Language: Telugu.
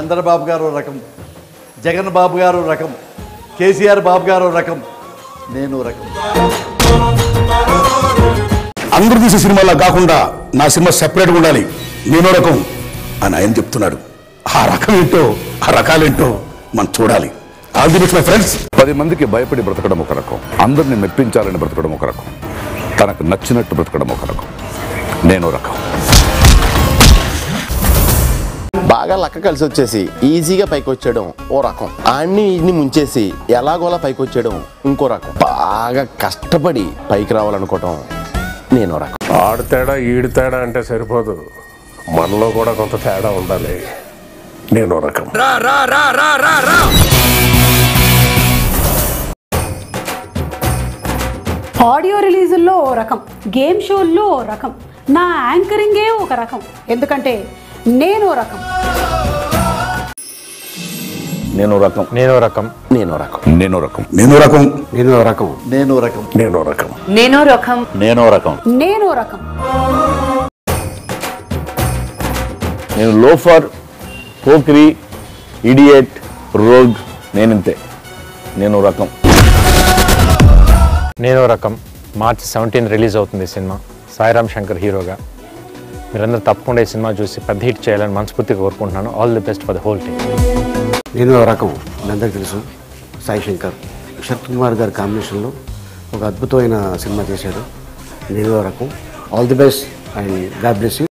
చంద్రబాబు గారు రకం జగన్ బాబు గారు రకం కేసీఆర్ బాబు గారు రకం నేను రకం అందరూ తీసే సినిమాలా కాకుండా నా సినిమా సెపరేట్గా ఉండాలి నేనో రకం అని ఆయన చెప్తున్నాడు ఆ రకం ఏంటో ఆ రకాలేంటో మనం చూడాలి all the best my friends పది మందికి భయపడి బ్రతకడం ఒక రకం అందరిని మెప్పించాలని బ్రతకడం ఒక రకం తనకు నచ్చినట్టు బ్రతకడం ఒక రకం నేను రకం బాగా లక్క కలిసి వచ్చేసి ఈజీగా పైకి వచ్చేయడం ఓ రకం ఆడిని ఈడిని ముంచేసి ఎలాగోలా పైకి వచ్చేయడం ఇంకో రకం బాగా కష్టపడి పైకి రావాలనుకోవటం నేను రకం ఆడు తేడా ఈడు తేడా అంటే సరిపోదు మనలో కూడా కొంత తేడా ఉండాలి నేను రకం ఆడియో రిలీజుల్లో ఓ రకం గేమ్ షోల్లో ఓ రకం నా యాంకరింగే ఒక రకం ఎందుకంటే నేను ఓ రకం నేను రకం నేను రకం నేను రకం నేను రకం నేను రకం నేను రకం నేను రకం నేను రకం నేను రకం నేను రకం నేను రకం నేను లోఫర్ పోక్రి ఇడియట్ రోగ్ నేనింతే నేను రకం నేను రకం మార్చి సెవెంటీన్ రిలీజ్ అవుతుంది ఈ సినిమా సాయిరామ్ శంకర్ హీరోగా మీరందరూ తప్పకుండా ఈ సినిమా చూసి పెద్ద హిట్ చేయాలని మనస్ఫూర్తిగా కోరుకుంటున్నాను all the best for the whole team నేను ఓ రకం మీ అందరికీ తెలుసు సాయి శంకర్ శరత్ కుమార్ గారి కాంబినేషన్లో ఒక అద్భుతమైన సినిమా చేశాడు నేను ఓ రకం all the best and God bless you